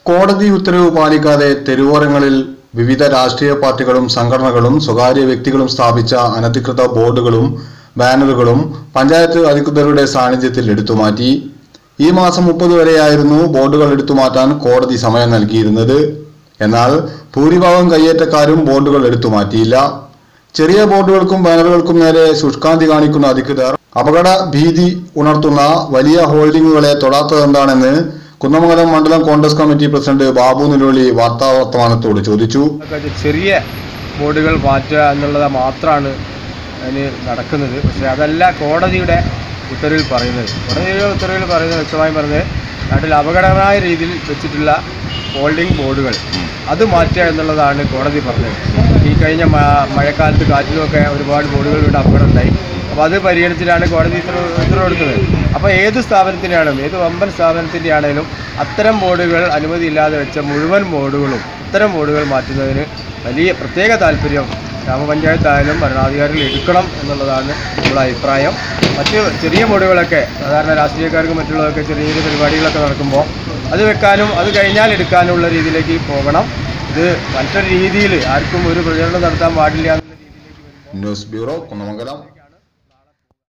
കോടതി ഉത്തരവ് പാലിക്കാതെ തെരുവോരങ്ങളിൽ വിവിധ രാഷ്ട്രീയ പാർട്ടികളും സംഘടനകളും സ്വകാര്യ വ്യക്തികളും സ്ഥാപിച്ച അനധികൃത ബോർഡുകളും ബാനറുകളും പഞ്ചായത്ത് അധികൃതരുടെ സാന്നിധ്യത്തിൽ എടുത്തുമാറ്റി ഈ മാസം മുപ്പത് വരെയായിരുന്നു ബോർഡുകൾ എടുത്തുമാറ്റാൻ കോടതി സമയം നൽകിയിരുന്നത് എന്നാൽ ഭൂരിഭാഗം കയ്യേറ്റക്കാരും ബോർഡുകൾ എടുത്തുമാറ്റിയില്ല ചെറിയ ബോർഡുകൾക്കും ബാനറുകൾക്കും നേരെ ശുഷ്കാന്തി കാണിക്കുന്ന അധികൃതർ അപകട ഭീതി ഉണർത്തുന്ന വലിയ ഹോൾഡിങ്ങുകളെ തൊടാത്തതെന്താണെന്ന് കുന്നമംഗലം മണ്ഡലം കോൺഗ്രസ് കമ്മിറ്റി പ്രസിഡന്റ് ബാബു നിലോളി വാർത്താവർത്തമാനത്തോട് ചോദിച്ചു ഒക്കെ ചെറിയ ബോർഡുകൾ മാറ്റുക എന്നുള്ളത് മാത്രമാണ് അതിന് നടക്കുന്നത് പക്ഷേ അതല്ല കോടതിയുടെ ഉത്തരവിൽ പറയുന്നത് കോടതിയുടെ ഉത്തരവിൽ പറയുന്നത് വ്യക്തമായും പറഞ്ഞത് നാട്ടിൽ അപകടകരമായ രീതിയിൽ വെച്ചിട്ടുള്ള ഹോൾഡിംഗ് ബോർഡുകൾ അത് മാറ്റുക എന്നുള്ളതാണ് കോടതി പറഞ്ഞത് ഈ കഴിഞ്ഞ മ- മഴക്കാലത്ത് കാറ്റിലുമൊക്കെ ഒരുപാട് ബോർഡുകൾ ഇവിടെ അപകടം ഉണ്ടായി അപ്പോൾ അത് പരിഗണിച്ചിട്ടാണ് കോടതി ഉത്തരവ് ഉത്തരവെടുത്തത് അപ്പോൾ ഏത് സ്ഥാപനത്തിനാണെങ്കിലും ഏത് വമ്പൻ സ്ഥാപനത്തിൻ്റെ ആണെങ്കിലും അത്തരം ബോർഡുകൾ അനുമതിയില്ലാതെ വെച്ച മുഴുവൻ ബോർഡുകളും ഇത്തരം ബോർഡുകൾ മാറ്റുന്നതിന് വലിയ പ്രത്യേക താല്പര്യം ഗ്രാമപഞ്ചായത്തായാലും ഭരണാധികാരികൾ എടുക്കണം എന്നുള്ളതാണ് നമ്മുടെ അഭിപ്രായം മറ്റ് ചെറിയ ബോർഡുകളൊക്കെ സാധാരണ രാഷ്ട്രീയക്കാർക്കും മറ്റുള്ളതൊക്കെ ചെറിയ ചെറിയ പരിപാടികളൊക്കെ നടക്കുമ്പോൾ അത് വെക്കാനും അത് കഴിഞ്ഞാൽ എടുക്കാനുള്ള രീതിയിലേക്ക് പോകണം ഇത് മറ്റൊരു രീതിയിൽ ആർക്കും ഒരു പ്രചരണം നടത്താൻ പാടില്ല എന്നുള്ള രീതിയിലേക്ക് വരുമ്പോൾ ന്യൂസ് ബ്യൂറോ കുന്നമംഗലം